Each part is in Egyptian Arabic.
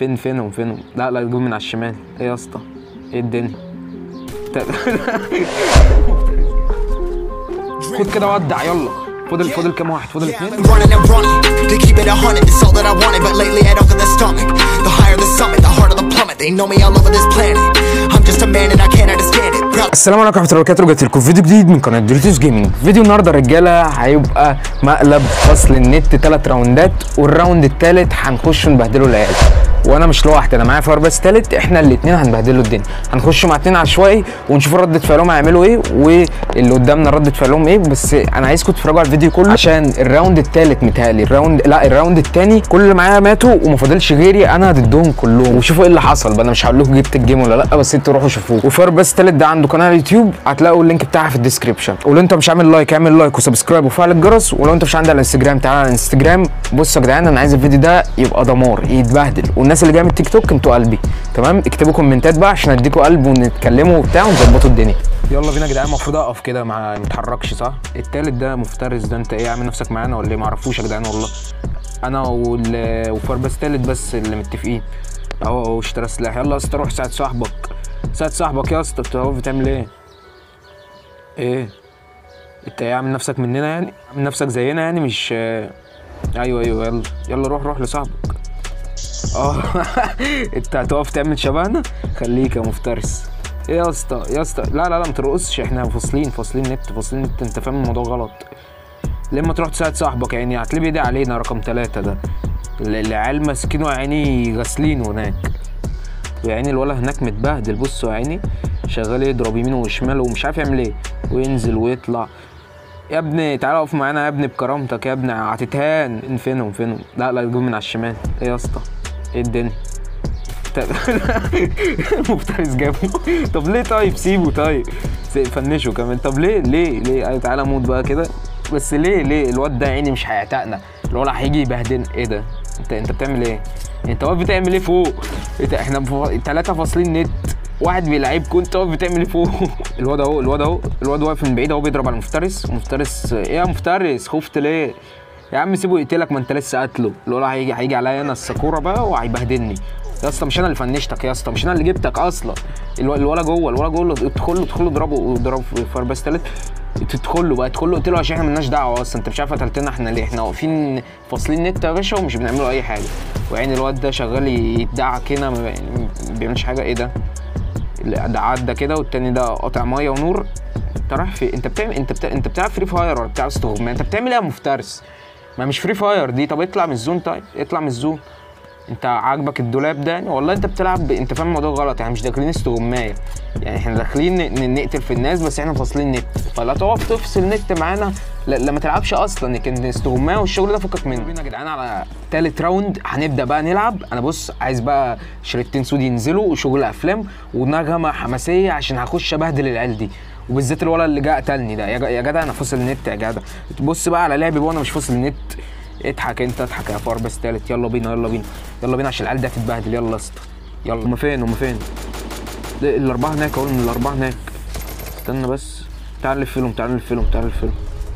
فين فينهم فينهم لا لا جم من على الشمال ايه يا اسطى ايه الدنيا تا- خد كده ودع يلا فاضل فاضل كام واحد فاضل اتنين I'm running and running to keep it a hundred. It's all that I wanted, but lately I don't get the stomach. The higher the summit, the harder the plummet. They know me all over this planet. I'm just a man and I can't understand it. Proud السلام عليكم ورحمه الله وبركاته رجعت لكم فيديو جديد من قناه دوريتوس جيمنج فيديو النهارده يا رجاله هيبقى مقلب فصل النت ثلاث راوندات والراوند الثالث هنخش نبهدله العيال وانا مش لوحدي انا معايا فار بس ثالث احنا الاثنين هنبهدله الدنيا هنخش مع اتنين عشوائي ونشوف ردة فعلهم هيعملوا ايه واللي قدامنا ردة فعلهم ايه بس انا عايزكم تتفرجوا على الفيديو كله عشان الراوند الثالث متهيألي الراوند لا الراوند الثاني كل اللي معايا ماتوا وما فاضلش غيري انا ضدهم كلهم وشوفوا ايه اللي حصل بقى انا مش هقول لكم جبت الجيم ولا لا بس انتوا روحوا شوفوه وفار بس ثالث ده عنده قناه على اليوتيوب هتلاقوا اللينك بتاعها في الديسكربشن ولو انت مش عامل لايك اعمل لايك وسبسكرايب وفعل الجرس ولو انت مش عندي على الانستجرام تعالى على الانستجرام بصوا يا جدعان انا عايز الفيديو ده يبقى دمار يتبهدل والناس اللي جايه من التيك توك انتوا قلبي تمام اكتبوا كومنتات بقى عشان اديكوا قلب ونتكلموا وبتاع ونظبطوا الدنيا يلا بينا يا جدعان المفروض اقف كده ما متحركش صح التالت ده مفترس ده انت ايه عامل نفسك معانا ولا ايه معرفوش يا جدعان والله انا وال... وفار بس تالت بس اللي متفقين اهو اهو اشترى سلاح يلا يا اسطى روح ساعد صاحبك ساعد صاحبك يا اسطى انت اهو بتعمل ايه ايه انت ايه عامل نفسك مننا يعني عامل نفسك زينا يعني مش ايوه ايوه يلا يلا روح روح لصاحبك اه انت هتقف تعمل شبهنا خليك يا مفترس ايه يا اسطى يا اسطى لا لا لا ما ترقصش احنا فاصلين فاصلين نت فاصلين نت انت فاهم الموضوع غلط لما تروح تساعد صاحبك يعني هتلاقيه بيدعي علينا رقم ثلاثة ده ال- العيال ماسكينه يا عيني غاسلينه هناك ويا عيني الولا هناك متبهدل بصوا يا عيني شغال يضرب يمين وشمال ومش عارف يعمل ايه وينزل ويطلع يا ابني تعالى اقف معانا يا ابني بكرامتك يا ابني هتتهان فينهم فينهم لا لا جم من على الشمال ايه يا اسطى ايه الدنيا طب- المفترس جابه طب ليه طيب سيبه طيب س- فنشه كمان طب ليه ليه ليه أيوة تعالى موت بقى كده بس ليه ليه الواد ده عيني مش هيعتقنا الواد هيجي يبهدلنا ايه ده انت انت بتعمل ايه انت واقف بتعمل ايه فوق انت احنا ثلاثة فاصلين نت واحد بيلعبكم انت واقف بتعمل ايه فوق الواد اهو الواد اهو الواد واقف من بعيد اهو بيضرب على المفترس المفترس ايه يا مفترس خفت ليه يا عم سيبه يقتلك ما انت لسه قاتله الولا هيجي هيجي عليا انا السكوره بقى وهيبهدلني يا اسطى مش انا اللي فنشتك يا اسطى مش انا اللي جبتك اصلا الو- الولا جوه الولا جوه ادخل له ادخل له اضربه واضرب في فرباس تالت تدخل له بقى ادخل له قتله عشان احنا مالناش دعوه اصلا انت مش عارف قتلتنا احنا ليه احنا واقفين فاصلين نت يا باشا ومش بنعملوا اي حاجه ويعني الواد ده شغال يدعك هنا ما يعني ما بيعملش حاجه ايه ده ده عدى كده والتاني ده قاطع ميه ونور انت رايح في انت بتعمل انت بتا... انت بتلعب فري فاير ولا بتلعب استغماية انت بتعمل ايه يا مفترس ما مش فري فاير دي طب اطلع من الزون طيب اطلع من الزون انت عاجبك الدولاب ده يعني والله انت بتلعب ب... انت فاهم الموضوع غلط يعني مش داخلين استغمايه يعني احنا داخلين ن... نقتل في الناس بس احنا فاصلين نت فلا تقف تفصل نت معانا لا, لا ما تلعبش اصلا لكن استغمايه والشغل ده فكك منه بينا يا جدعان على تالت راوند هنبدا بقى نلعب انا بص عايز بقى شريطتين سود ينزلوا وشغل افلام ونغمه حماسيه عشان هخش ابهدل العيال دي وبالذات الولد اللي جه قتلني ده يا ج- يا جدع انا فاصل نت يا جدع بص بقى على لعبي بقى وانا مش فاصل نت اضحك انت اضحك يا فار بس تالت يلا بينا يلا بينا يلا بينا عشان العيال دي هتتبهدل يلا يا اسطى يلا هما فين هما فين لا، الاربعه هناك اقول من الاربعه هناك استنى بس تعال نلف لهم تعال نلف لهم تعال نلف لهم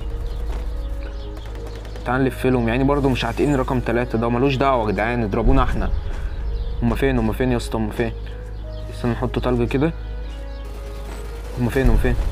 تعال نلف لهم يعني برضه مش عاتقين رقم ثلاثة ده ملوش دعوة يا جدعان اضربونا احنا هما فين هما فين يا اسطى هما فين استنى نحط تلج كده هما فين هما فين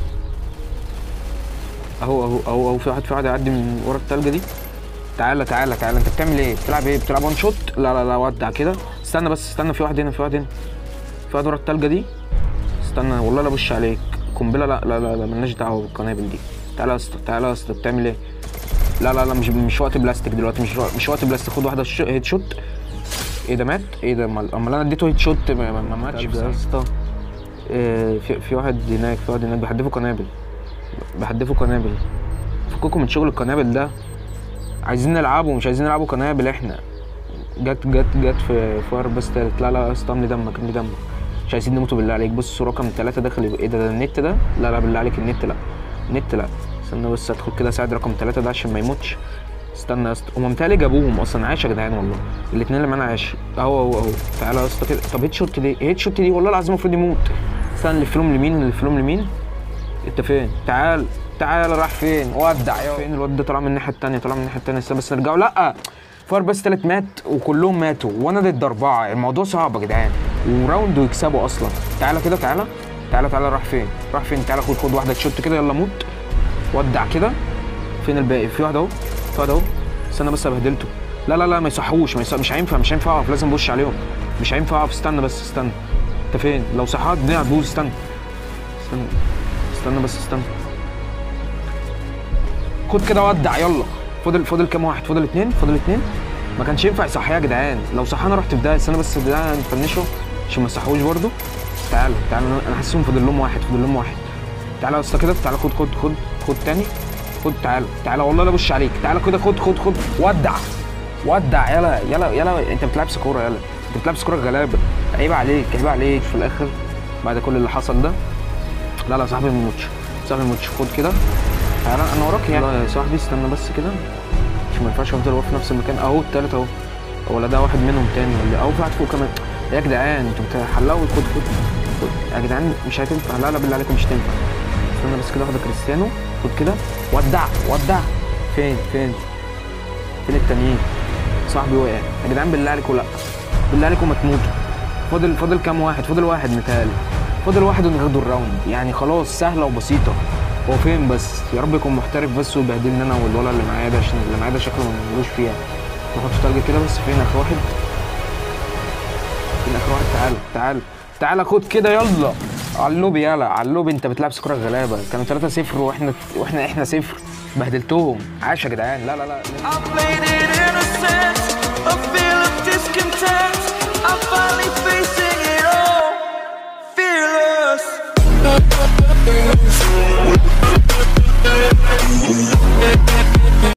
اهو اهو اهو اهو في واحد في واحد يعدي من ورا التلجة دي تعالى تعالى تعالى انت بتعمل ايه بتلعب ايه بتلعب وان شوت لا لا لا ودع كده استنى بس استنى في واحد هنا في واحد هنا في واحد ورا التلجة دي استنى والله لا بش عليك قنبله لا لا لا, لا ملناش دعوه بالقنابل دي تعالى يا اسطى تعالى يا اسطى بتعمل ايه لا لا لا مش مش وقت بلاستيك دلوقتي مش وقت- مش وقت بلاستيك خد واحده ش- هيد شوت ايه ده مات ايه ده امال امال انا اديته هيد شوت ما, ما, ما ماتش يا اسطى آه، في في واحد هناك في واحد هناك بحدفه قنابل بحدفه قنابل فككم من شغل القنابل ده عايزين نلعبه مش عايزين نلعبه قنابل احنا جت جت جت في فار بس تالت لا لا يا اسطى املي دمك املي دمك مش عايزين نموتوا بالله عليك بص رقم ثلاثة داخل يبقى ايه ده, ده النت ده لا لا بالله عليك النت لا النت لا استنى بس ادخل كده اساعد رقم ثلاثة ده عشان ما يموتش استنى يا اسطى هم متهيألي جابوهم اصلا عايش يا جدعان والله الاثنين اللي معانا عايش اهو اهو اهو تعالى يا اسطى كده طب هيد شوت دي هيد شوت دي والله العظيم المفروض يموت استنى نلف لهم لمين نلف لهم لمين انت فين تعال تعال راح فين ودع يا فين الواد ده طلع من الناحيه الثانيه طلع من الناحيه الثانيه استنى بس نرجعوا لا فار بس تالت مات وكلهم ماتوا وانا ضد اربعه الموضوع صعب يا جدعان وراوند ويكسبوا اصلا تعالى كده تعالى تعالى تعالى راح فين راح فين تعالى خد خد واحده تشوت كده يلا موت ودع كده فين الباقي في واحد اهو في واحد اهو استنى بس بهدلته لا لا لا ما يصحوش ما يصح... مش هينفع مش هينفع اقف لازم بوش عليهم مش هينفع اقف استنى بس استنى انت فين لو صحات الدنيا هتبوظ استنى استنى استنى بس استنى خد كده ودع يلا فاضل فاضل كام واحد فاضل اتنين فاضل اتنين ما كانش ينفع يصحيها يا جدعان لو صحانا رحت في ده استنى بس ده نفنشه عشان ما يصحوش برضه تعالى تعالى انا- انا حاسسهم فاضل لهم واحد فاضل لهم واحد تعالى يا اسطى كده تعالى خد خد خد خد تاني خد تعالى تعالى والله لا بش عليك تعالى كده خد خد خد ودع ودع يلا يلا يلا انت بتلعبش كوره يلا انت بتلعبش كوره غلابه عيب عليك عيب عليك في الاخر بعد كل اللي حصل ده لا لا صاحبي ما يموتش صاحبي ما يموتش خد كده تعالى انا وراك يعني يا صاحبي استنى بس كده مش ما ينفعش افضل واقف في نفس المكان اهو التالت اهو ولا ده واحد منهم تاني ولا اهو في واحد فوق كمان يا جدعان انتوا بتحلقوا خد خد خد يا جدعان مش هتنفع لا لا بالله عليكم مش هتنفع استنى بس كده واخده كريستيانو خد كده ودع ودع فين فين فين التانيين صاحبي وقع يا جدعان بالله عليكم لا بالله عليكم ما تموتوا فاضل فاضل كام واحد فاضل واحد متهيألي فاضل واحد وناخدوا الراوند يعني خلاص سهله وبسيطه هو فين بس يا رب يكون محترف بس ويبهدلني انا والولد اللي معايا ده عشان اللي معايا ده شكله ما ملوش فيها نحط تلج كده بس فين اخر واحد فين اخر واحد تعال تعال تعال خد كده يلا على اللوبي يلا على اللوبي انت بتلعب كوره غلابه كانوا 3 0 واحنا واحنا احنا صفر بهدلتهم عاش يا جدعان لا لا لا I played it innocent, a feel of discontent. I'm finally facing it all, fearless.